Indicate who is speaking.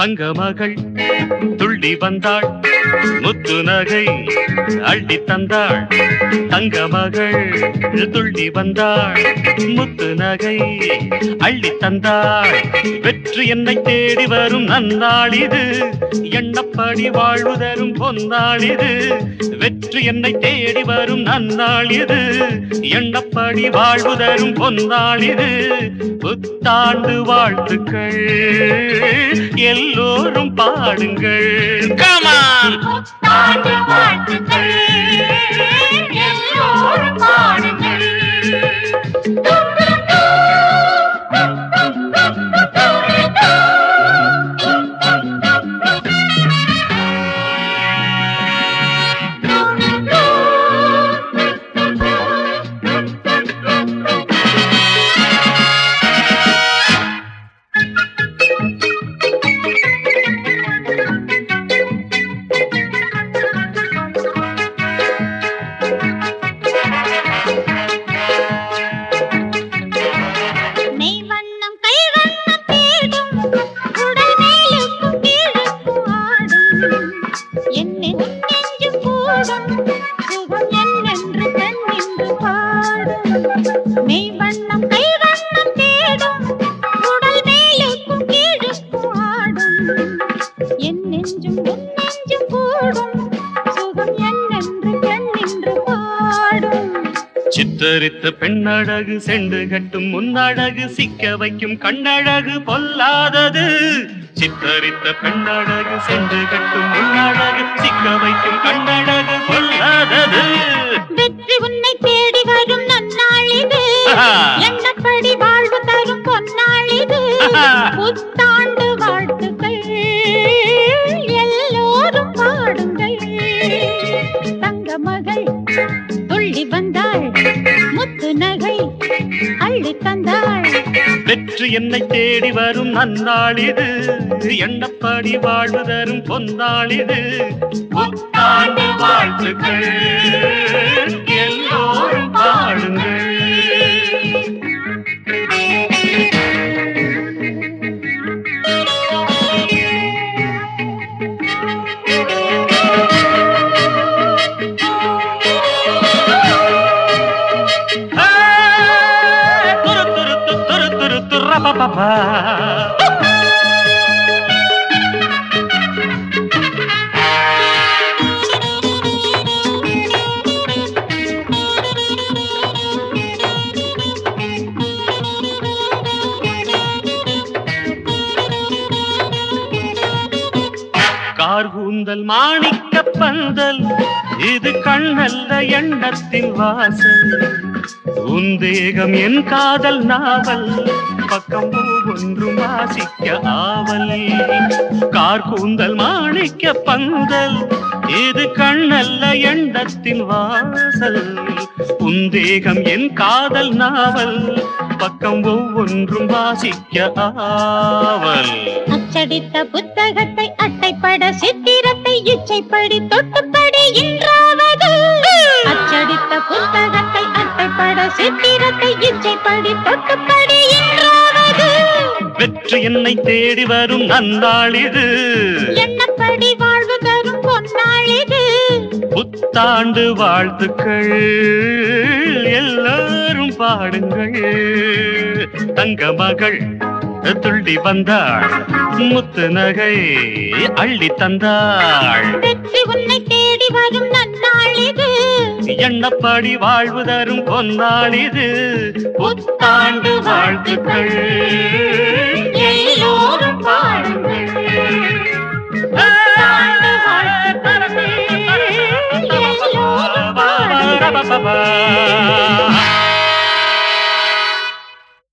Speaker 1: தங்க மகள் துள்ளி வந்தாள் முத்து நகை அள்ளி தந்தாள் தங்க மகள் துள்ளி வந்தாள் முத்து நகை அள்ளி தந்தாள் வெற்றி என்னை தேடி வரும் நன்னாள் இது எண்ணப்படி வாழ்வு தரும் பொன்னாள் இது வெற்றி என்னை தேடி வரும் நன்னாள் இது எண்ணப்படி வாழ்வு தரும் பொன்னாள் இது புத்தாண்டு வாழ்த்துக்கள் எல்லோரும் பாடுங்கள் கமான்
Speaker 2: புத்தாண்டு வாழ்த்துக்கள் எல்லோரும் பாடுங்கள் நெய் வண்ணம் கை வண்ணம் தேடும் உடல் மேலுக்கும் கீழுக்கும் ஆடும் என்னை நெஞ்சு கூடும் சுகம் என்னென்று தன்னென்று பாடும் நெய் வண்ணம் கை வண்ணம் தேடும் உடல் மேலுக்கும் கீழுக்கும் ஆடும் என் நெஞ்சும் உன் நெஞ்சும் கூடும் சுகம் என்னென்று தன்னென்று பாடும்
Speaker 1: சித்தரித்த பெண்ணழகு செண்டு கட்டும் முன்னழகு சிக்க வைக்கும் கண்ணழகு பொல்லாதது சித்தரித்த பெண்ணழகு செண்டு கட்டும் முன்னழகு சிக்க வைக்கும் கண்ணழகு பொல்லாதது
Speaker 2: வெற்றி உன்னை தேடி வரும் நன்னாள் இது
Speaker 1: ஆஹா.
Speaker 2: எண்ணப்படி வாழ்வு தரும் பொன்னாள் இது
Speaker 1: ஆஹா.
Speaker 2: புத்தாண்டு வாழ்த்துக்கள் எல்லோரும் பாடுங்கள் தங்க மகள் துள்ளி வந்தாள் முத்து நகை அள்ளி தந்தாள்
Speaker 1: வெற்றி என்னை தேடி வரும் நன்னாள் இது எண்ணப்படி வாழ்வு தரும் பொன்னாள் இது புத்தாண்டு வாழ்த்துக்கள் எல்லோரும் பாடுங்கள் ஆ, துரு துரு து, துரு துரு து, ரபபபா. கார் கூந்தல் மாணிக்க பந்தல் இது கண்ணல்ல எண்ணத்தின் வாசல் உன் தேகம் என் காதல் நாவல் பக்கம் ஒன்றும் வாசிக்க ஆவல் கார் கூந்தல் மாணிக்க பந்தல் இது கண்ணல்ல எண்ணத்தின் வாசல் உன் தேகம் என் காதல் நாவல் பக்கம் ஒவ்வொன்றும் வாசிக்க ஆவல்
Speaker 2: அச்சடித்த புத்தகத்தை அட்டைப்பட சித்திரத்தை இச்சைப்படி தொட்டுப்படி இன்றாவது அச்சடித்த புத்தகத்தை அட்டைப்பட சித்திரத்தை இச்சைப்படி தொட்டுப்படி இன்றாவது
Speaker 1: வெற்றி என்னை தேடி வரும் நன்னாள் இது
Speaker 2: எண்ணப்படி வாழ்வு தரும் பொன்னாள் இது
Speaker 1: புத்தாண்டு வாழ்த்துக்கள் எல்லாரும் பாடுங்கள் தங்க மகள் துள்ளி வந்தாள் முத்து நகை அள்ளி தந்தாள்
Speaker 2: வெற்றி உன்னை தேடி வரும் நன்னாள் இது
Speaker 1: எண்ணப்படி வாழ்வு தரும் பொன்னாள் இது புத்தாண்டு வாழ்த்துக்கள்